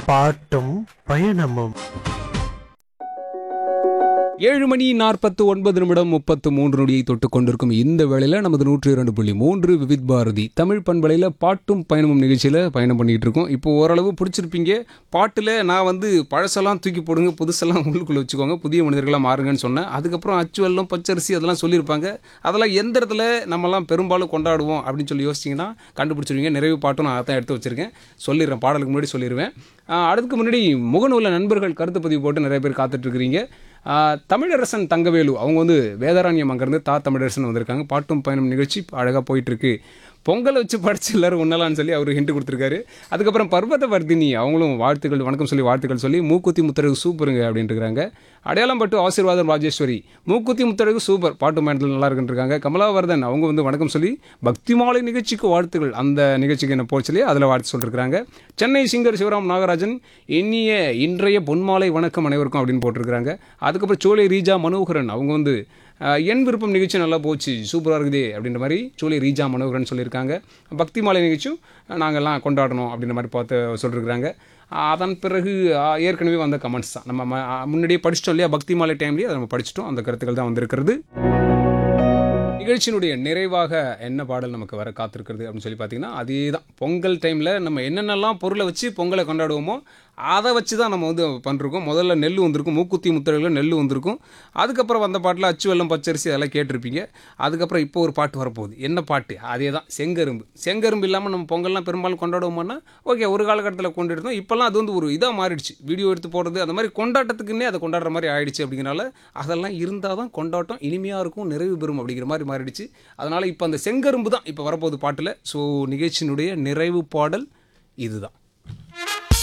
பாட்டும் பயணமும் ஏழு மணி நாற்பத்து ஒன்பது நிமிடம் முப்பத்து மூன்று நொடியை தொட்டு கொண்டிருக்கும் இந்த வேளையில் நமது நூற்றி இரண்டு புள்ளி மூன்று விவித் பாரதி தமிழ் பண்பலையில் பாட்டும் பயணமும் நிகழ்ச்சியில் பயணம் பண்ணிக்கிட்டு இருக்கோம் இப்போ ஓரளவு பிடிச்சிருப்பீங்க பாட்டில் நான் வந்து பழசெல்லாம் தூக்கி போடுங்க புதுசெல்லாம் உள்ளுக்குள்ளே வச்சுக்கோங்க புதிய மனிதர்களாக மாறுங்கன்னு சொன்னேன் அதுக்கப்புறம் அச்சு வெல்லம் பச்சரிசி அதெல்லாம் சொல்லியிருப்பாங்க அதெல்லாம் எந்த இடத்துல நம்மலாம் பெரும்பாலும் கொண்டாடுவோம் அப்படின்னு சொல்லி யோசிச்சிங்கன்னா கண்டுபிடிச்சிருவீங்க நிறைவு பாட்டும் நான் அதான் எடுத்து வச்சிருக்கேன் சொல்லிடுறேன் பாடலுக்கு முன்னாடி சொல்லிடுவேன் ஆஹ் அதுக்கு முன்னாடி முகநூலில் நண்பர்கள் கருத்து பதிவு போட்டு நிறைய பேர் காத்துட்ருக்கிறீங்க தமிழரசன் தங்கவேலு அவங்க வந்து வேதாரண்யம் அங்கேருந்து தா தமிழரசன் வந்திருக்காங்க பாட்டும் பயணம் நிகழ்ச்சி அழகாக போயிட்டுருக்கு பொங்கல் வச்சு படிச்சு எல்லாரும் உண்ணலாம்னு சொல்லி அவர் ஹிண்ட் கொடுத்துருக்காரு அதுக்கப்புறம் பர்வத வர்தினி அவங்களும் வாழ்த்துக்கள் வணக்கம் சொல்லி வாழ்த்துக்கள் சொல்லி மூக்குத்தி முத்தரகு சூப்பருங்க அப்படின்ட்டு இருக்காங்க அடையாளம் பட்டு ஆசீர்வாதம் ராஜேஸ்வரி மூக்குத்தி முத்தரகு சூப்பர் பாட்டு பயணத்தில் நல்லா இருக்குன்னு இருக்காங்க கமலாவர்தன் அவங்க வந்து வணக்கம் சொல்லி பக்தி மாலை நிகழ்ச்சிக்கு வாழ்த்துக்கள் அந்த நிகழ்ச்சிக்கு என்ன போல் சொல்லி அதில் வாழ்த்து சொல்லியிருக்காங்க சென்னை சிங்கர் சிவராம் நாகராஜன் இனிய இன்றைய பொன்மாலை வணக்கம் அனைவருக்கும் அப்படின்னு போட்டிருக்காங்க அதுக்கப்புறம் சோலை ரீஜா மனோகரன் அவங்க வந்து அஹ், என் விருப்பம் நிகழ்ச்சி நல்லா போச்சு சூப்பராக இருக்குதே அப்படின்ற மாதிரி சோலை ரீஜா மனோகரன் சொல்லியிருக்காங்க பக்தி மாலை நிகழ்ச்சியும் நாங்கள்லாம் கொண்டாடணும் அப்படின்ற மாதிரி பார்த்து சொல்லியிருக்கிறாங்க அதன் பிறகு அஹ், ஏற்கனவே வந்த கமெண்ட்ஸ் தான் நம்ம ம- அஹ், முன்னாடியே படிச்சிட்டோம் இல்லையா பக்தி மாலை டைம்லேயே அதை நம்ம படிச்சிட்டோம் அந்த கருத்துக்கள் தான் வந்திருக்கிறது நிகழ்ச்சியினுடைய நிறைவாக என்ன பாடல் நமக்கு வர காத்திருக்கிறது அப்படின்னு சொல்லி பார்த்தீங்கன்னா அதே தான் பொங்கல் டைமில் நம்ம என்னென்னலாம் பொருளை வச்சு பொங்கலை கொண்டாடுவோமோ அதை வச்சு தான் நம்ம வந்து பண்ணிருக்கோம் முதல்ல நெல் வந்திருக்கும் மூக்குத்தி முத்தரையில் நெல் வந்திருக்கும் அதுக்கப்புறம் வந்த பாட்டில் அச்சு வெள்ளம் பச்சரிசி அதெல்லாம் கேட்டிருப்பீங்க அதுக்கப்புறம் இப்போ ஒரு பாட்டு வரப்போகுது என்ன பாட்டு அதே தான் செங்கரும்பு செங்கரும்பு இல்லாமல் நம்ம பொங்கல்லாம் பெரும்பாலும் கொண்டாடுவோம்னா ஓகே ஒரு காலகட்டத்தில் கொண்டாடுறோம் இப்போல்லாம் அது வந்து ஒரு இதாக மாறிடுச்சு வீடியோ எடுத்து போடுறது அந்த மாதிரி கொண்டாட்டத்துக்குன்னே அதை கொண்டாடுற மாதிரி ஆயிடுச்சு அப்படிங்கிறனால அதெல்லாம் இருந்தால் தான் கொண்டாட்டம் இனிமையாக இருக்கும் நிறைவு பெறும் அப்படிங்கிற மாதிரி மாறிடுச்சு அதனால் இப்போ அந்த செங்கரும்பு தான் இப்போ வரப்போகுது பாட்டில் ஸோ நிகழ்ச்சியினுடைய நிறைவு பாடல் இதுதான்